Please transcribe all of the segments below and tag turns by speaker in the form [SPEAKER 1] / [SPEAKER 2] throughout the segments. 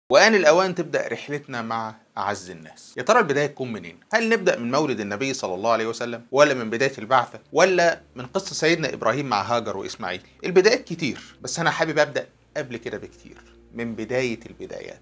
[SPEAKER 1] وآن الأوان تبدأ رحلتنا مع أعز الناس يا ترى البداية تكون منين؟ هل نبدأ من مولد النبي صلى الله عليه وسلم ولا من بداية البعثة ولا من قصة سيدنا إبراهيم مع هاجر وإسماعيل البدايات كتير بس أنا حابب أبدأ قبل كده بكتير من بداية البدايات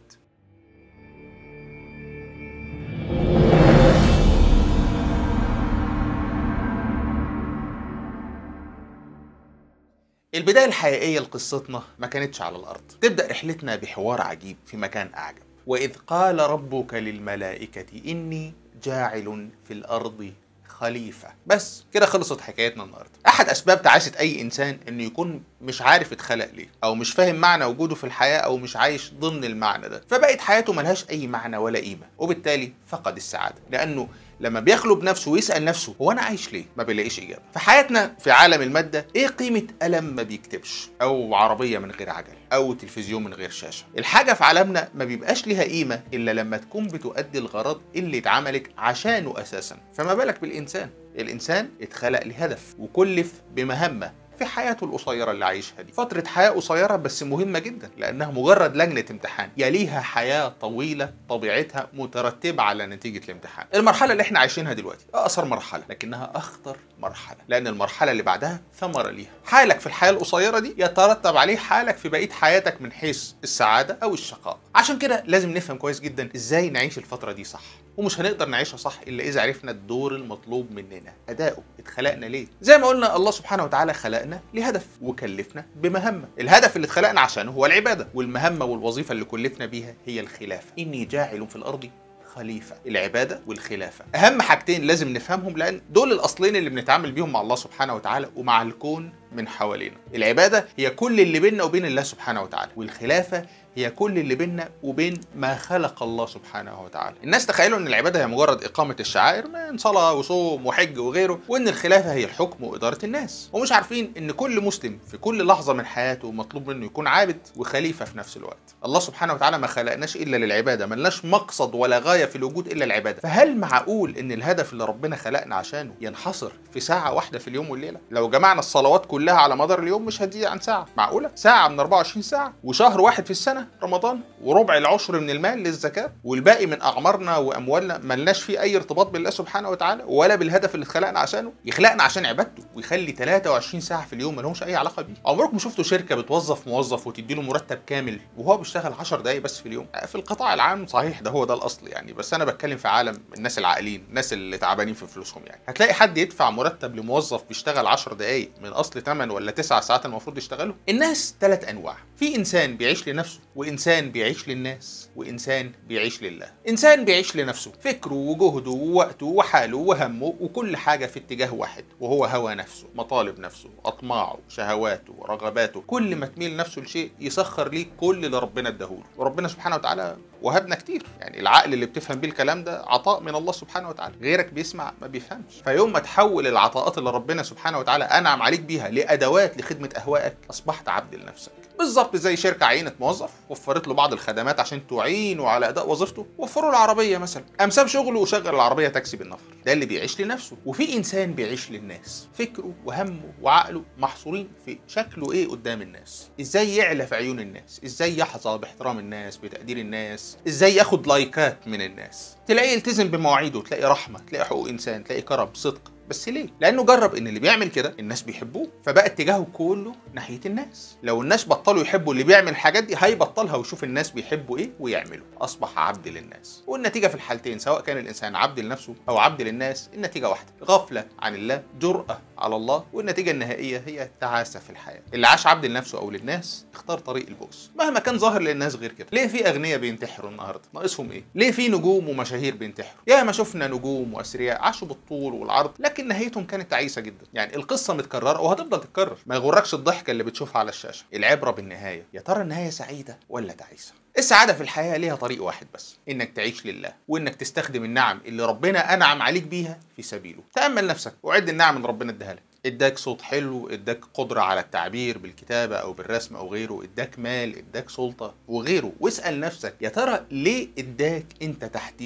[SPEAKER 1] البداية الحقيقية لقصتنا ما كانتش على الأرض تبدأ رحلتنا بحوار عجيب في مكان أعجب وإذ قال ربك للملائكة إني جاعل في الأرض خليفة بس كده خلصت حكايتنا النهاردة أحد أسباب تعاسة أي إنسان إنه يكون مش عارف اتخلق ليه أو مش فاهم معنى وجوده في الحياة أو مش عايش ضمن المعنى ده فبقت حياته ملهاش أي معنى ولا قيمة وبالتالي فقد السعادة لأنه لما بيخلو بنفسه ويسأل نفسه هو أنا عايش ليه؟ ما بيلاقيش إجابة. في حياتنا في عالم المادة إيه قيمة قلم ما بيكتبش؟ أو عربية من غير عجل؟ أو تلفزيون من غير شاشة؟ الحاجة في عالمنا ما بيبقاش ليها قيمة إلا لما تكون بتؤدي الغرض اللي اتعملت عشانه أساسا. فما بالك بالإنسان؟ الإنسان اتخلق لهدف وكلف بمهمة في حياته القصيرة اللي عايشها دي فترة حياة قصيرة بس مهمة جدا لأنها مجرد لجنة امتحان يليها حياة طويلة طبيعتها مترتبة على نتيجة الامتحان المرحلة اللي احنا عايشينها دلوقتي أقصر مرحلة لكنها أخطر مرحلة لأن المرحلة اللي بعدها ثمرة ليها حالك في الحياة القصيرة دي يترتب عليه حالك في بقية حياتك من حيث السعادة أو الشقاء عشان كده لازم نفهم كويس جدا إزاي نعيش الفترة دي صح ومش هنقدر نعيشها صح الا اذا عرفنا الدور المطلوب مننا اداؤه اتخلقنا ليه زي ما قلنا الله سبحانه وتعالى خلقنا لهدف وكلفنا بمهمه الهدف اللي اتخلقنا عشانه هو العباده والمهمه والوظيفه اللي كلفنا بيها هي الخلافه اني جاعل في الارض خليفه العباده والخلافه اهم حاجتين لازم نفهمهم لان دول الاصلين اللي بنتعامل بيهم مع الله سبحانه وتعالى ومع الكون من حوالينا العباده هي كل اللي بيننا وبين الله سبحانه وتعالى والخلافه هي كل اللي بيننا وبين ما خلق الله سبحانه وتعالى الناس تخيلوا ان العباده هي مجرد اقامه الشعائر من صلاه وصوم وحج وغيره وان الخلافه هي الحكم واداره الناس ومش عارفين ان كل مسلم في كل لحظه من حياته مطلوب منه يكون عابد وخليفه في نفس الوقت الله سبحانه وتعالى ما خلقناش الا للعباده ملناش مقصد ولا غايه في الوجود الا العباده فهل معقول ان الهدف اللي ربنا خلقنا عشانه ينحصر في ساعه واحده في اليوم والليله لو جمعنا الصلوات كلها على مدار اليوم مش هتزيد عن ساعه معقوله ساعه من 24 ساعه وشهر واحد في السنه رمضان وربع العشر من المال للزكاه والباقي من اعمارنا واموالنا ملناش فيه اي ارتباط بالله سبحانه وتعالى ولا بالهدف اللي اتخلقنا عشانه يخلقنا عشان عبادته ويخلي 23 ساعه في اليوم ملهمش اي علاقه بيه عمركم شفتوا شركه بتوظف موظف وتدي له مرتب كامل وهو بيشتغل 10 دقايق بس في اليوم في القطاع العام صحيح ده هو ده الاصل يعني بس انا بتكلم في عالم الناس العاقلين الناس اللي تعبانين في فلوسهم يعني هتلاقي حد يدفع مرتب لموظف بيشتغل 10 دقايق من اصل 8 ولا 9 ساعات المفروض يشتغلوا الناس ثلاث انواع في انسان بيعيش لنفسه وانسان بيعيش للناس وانسان بيعيش لله انسان بيعيش لنفسه فكره وجهده ووقته وحاله وهمه وكل حاجه في اتجاه واحد وهو هوى نفسه مطالب نفسه اطماعه شهواته رغباته كل ما تميل نفسه لشيء يسخر ليه كل اللي ربنا اداهوله وربنا سبحانه وتعالى وهبنا كتير يعني العقل اللي بتفهم بيه الكلام ده عطاء من الله سبحانه وتعالى غيرك بيسمع ما بيفهمش فيوم ما تحول العطاءات اللي ربنا سبحانه وتعالى انعم عليك بيها لادوات لخدمه اهوائك اصبحت عبد لنفسك بالظبط زي شركه عينت موظف وفرت له بعض الخدمات عشان تعينه على اداء وظيفته وفروا له عربيه مثلا قام ساب شغله وشغل العربيه تاكسي بالنفر ده اللي بيعيش لنفسه وفي انسان بيعيش للناس فكره وهمه وعقله محصورين في شكله ايه قدام الناس ازاي يعلى في عيون الناس ازاي يحظى باحترام الناس بتقدير الناس ازاي ياخد لايكات من الناس تلاقيه يلتزم بمواعيده تلاقي رحمه تلاقي حقوق انسان تلاقي كرم صدق بس ليه؟ لانه جرب ان اللي بيعمل كده الناس بيحبوه فبقى اتجاهه كله ناحيه الناس لو الناس بطلوا يحبوا اللي بيعمل الحاجات دي هيبطلها ويشوف الناس بيحبوا ايه ويعمله اصبح عبد للناس والنتيجه في الحالتين سواء كان الانسان عبد لنفسه او عبد للناس النتيجه واحده غفله عن الله جرأه على الله والنتيجه النهائيه هي تعاسه في الحياه اللي عاش عبد لنفسه او للناس اختار طريق البؤس مهما كان ظاهر للناس غير كده ليه في اغنياء بينتحروا النهارده ناقصهم ايه ليه في نجوم ومشاهير بينتحروا يا ما شفنا نجوم واثرياء عاشوا بالطول والعرض لكن نهايتهم كانت تعيسه جدا يعني القصه متكرره وهتفضل تتكرر ما يغركش الضحكه اللي بتشوفها على الشاشه العبره بالنهايه يا ترى النهايه سعيده ولا تعيسه السعاده في الحياه ليها طريق واحد بس انك تعيش لله وانك تستخدم النعم اللي ربنا انعم عليك بيها في سبيله تامل نفسك وعد النعم اللي ربنا اداها لك اداك صوت حلو اداك قدرة على التعبير بالكتابة او بالرسم او غيره اداك مال اداك سلطة وغيره واسأل نفسك يا ترى ليه اداك انت تحديدا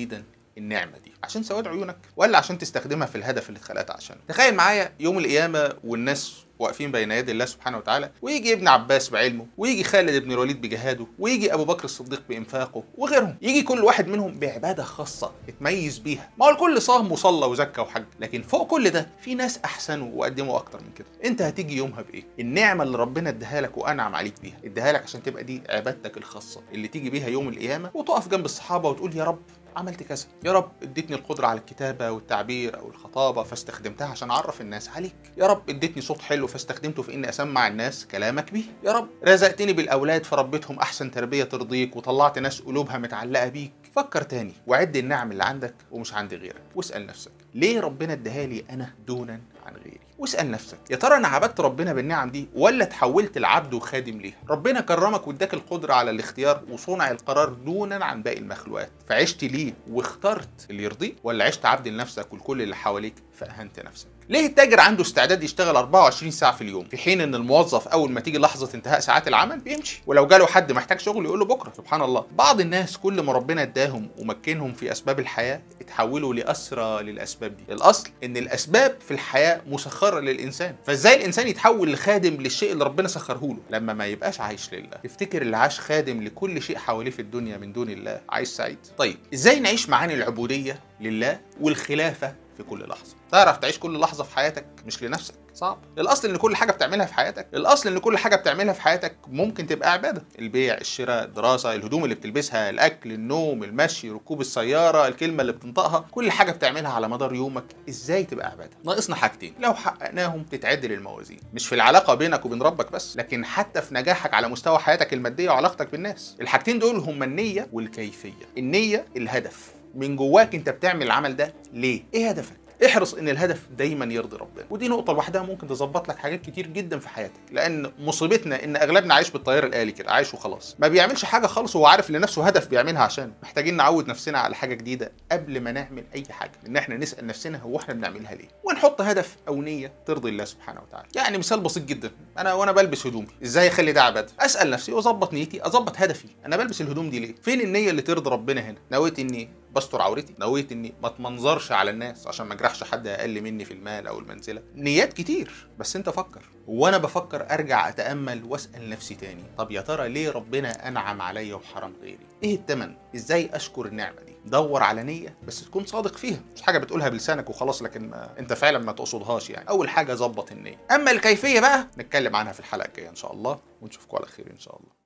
[SPEAKER 1] النعمه دي عشان سواد عيونك ولا عشان تستخدمها في الهدف اللي اتخلقت عشانه تخيل معايا يوم القيامه والناس واقفين بين يدي الله سبحانه وتعالى ويجي ابن عباس بعلمه ويجي خالد بن الوليد بجهاده ويجي ابو بكر الصديق بانفاقه وغيرهم يجي كل واحد منهم بعباده خاصه اتميز بيها ما هو الكل صام وصلى وزكى وحج لكن فوق كل ده في ناس احسنوا وقدموا اكتر من كده انت هتيجي يومها بايه النعمه اللي ربنا اداها لك وانعم عليك بيها اداها لك عشان تبقى دي عبادتك الخاصه اللي تيجي بيها يوم القيامه وتقف جنب الصحابه وتقول يا رب عملت كذا يا رب اديتني القدرة على الكتابة والتعبير أو الخطابة فاستخدمتها عشان أعرف الناس عليك يا رب اديتني صوت حلو فاستخدمته في إني أسمع الناس كلامك بيه يا رب رزقتني بالأولاد فربيتهم أحسن تربية ترضيك وطلعت ناس قلوبها متعلقة بيك فكر تاني وعد النعم اللي عندك ومش عند غيرك واسأل نفسك ليه ربنا اداها لي أنا دونا عن غيري واسال نفسك يا ترى انا عبدت ربنا بالنعم دي ولا اتحولت لعبد وخادم ليها ربنا كرمك واداك القدره على الاختيار وصنع القرار دونا عن باقي المخلوقات فعشت ليه واخترت اللي يرضيك ولا عشت عبد لنفسك والكل اللي حواليك فاهنت نفسك ليه التاجر عنده استعداد يشتغل 24 ساعه في اليوم في حين ان الموظف اول ما تيجي لحظه انتهاء ساعات العمل بيمشي ولو جاله حد محتاج شغل يقول له بكره سبحان الله بعض الناس كل ما ربنا اداهم ومكنهم في اسباب الحياه اتحولوا لاسرى للاسباب دي الاصل ان الاسباب في الحياه مسخره للانسان فازاي الانسان يتحول لخادم للشيء اللي ربنا سخره له لما ما يبقاش عايش لله تفتكر اللي عاش خادم لكل شيء حواليه في الدنيا من دون الله عايش سعيد طيب ازاي نعيش معاني العبوديه لله والخلافه في كل لحظه تعرف تعيش كل لحظه في حياتك مش لنفسك صعب الاصل ان كل حاجه بتعملها في حياتك الاصل ان كل حاجه بتعملها في حياتك ممكن تبقى عباده البيع الشراء الدراسه الهدوم اللي بتلبسها الاكل النوم المشي ركوب السياره الكلمه اللي بتنطقها كل حاجه بتعملها على مدار يومك ازاي تبقى عباده ناقصنا حاجتين لو حققناهم تتعدل الموازين مش في العلاقه بينك وبين ربك بس لكن حتى في نجاحك على مستوى حياتك الماديه وعلاقتك بالناس الحاجتين دول هما النيه والكيفيه النيه الهدف من جواك انت بتعمل العمل ده ليه ايه هدفك احرص ان الهدف دايما يرضي ربنا ودي نقطه لوحدها ممكن تظبط لك حاجات كتير جدا في حياتك لان مصيبتنا ان اغلبنا عايش بالطيار الالي كده عايش وخلاص ما بيعملش حاجه خالص وهو عارف لنفسه هدف بيعملها عشان محتاجين نعود نفسنا على حاجه جديده قبل ما نعمل اي حاجه ان احنا نسال نفسنا هو احنا بنعملها ليه ونحط هدف او نيه ترضي الله سبحانه وتعالى يعني مثال بسيط جدا انا وانا بلبس هدومي ازاي اخلي ده عباده اسال نفسي واظبط نيتي اظبط هدفي انا بلبس الهدوم دي ليه فين النيه اللي ترضي ربنا هنا نويت اني بستر عورتي نويت اني ما اتمنظرش على الناس عشان ما اجرحش حد اقل مني في المال او المنزله نيات كتير بس انت فكر وانا بفكر ارجع اتامل واسال نفسي تاني طب يا ترى ليه ربنا انعم عليا وحرم غيري ايه التمن ازاي اشكر النعمه دي دور على نيه بس تكون صادق فيها مش حاجه بتقولها بلسانك وخلاص لكن ما انت فعلا ما تقصدهاش يعني اول حاجه ظبط النيه اما الكيفيه بقى نتكلم عنها في الحلقه الجايه ان شاء الله ونشوفكم على خير ان شاء الله